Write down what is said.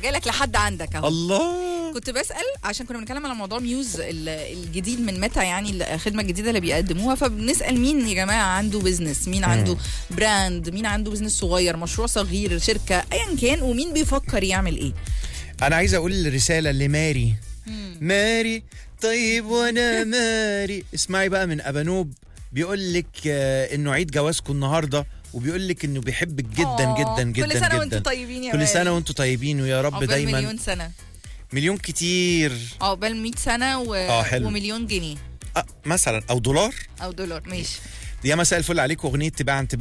جالك لحد عندك اهو الله كنت بسال عشان كنا بنتكلم على موضوع ميوز ال- الجديد من متى يعني الخدمه الجديده اللي بيقدموها فبنسال مين يا جماعه عنده بيزنس مين عنده براند مين عنده بيزنس صغير مشروع صغير شركه ايا كان ومين بيفكر يعمل ايه انا عايز اقول رساله لماري ماري طيب وانا ماري اسمعي بقى من ابانوب بيقول لك آه، انه عيد جوازكم النهارده وبيقول لك انه بيحبك جدا آه، جدا جدا كل سنه جدا وانتم طيبين يا كل سنه ماري. وانتم طيبين ويا رب عقبال دايما مليون سنه مليون كتير عقبال 100 سنه و... آه، حلو. ومليون جنيه آه مثلا او دولار او دولار ماشي يا مساء الفل عليكم اغنيه تباعا تباعا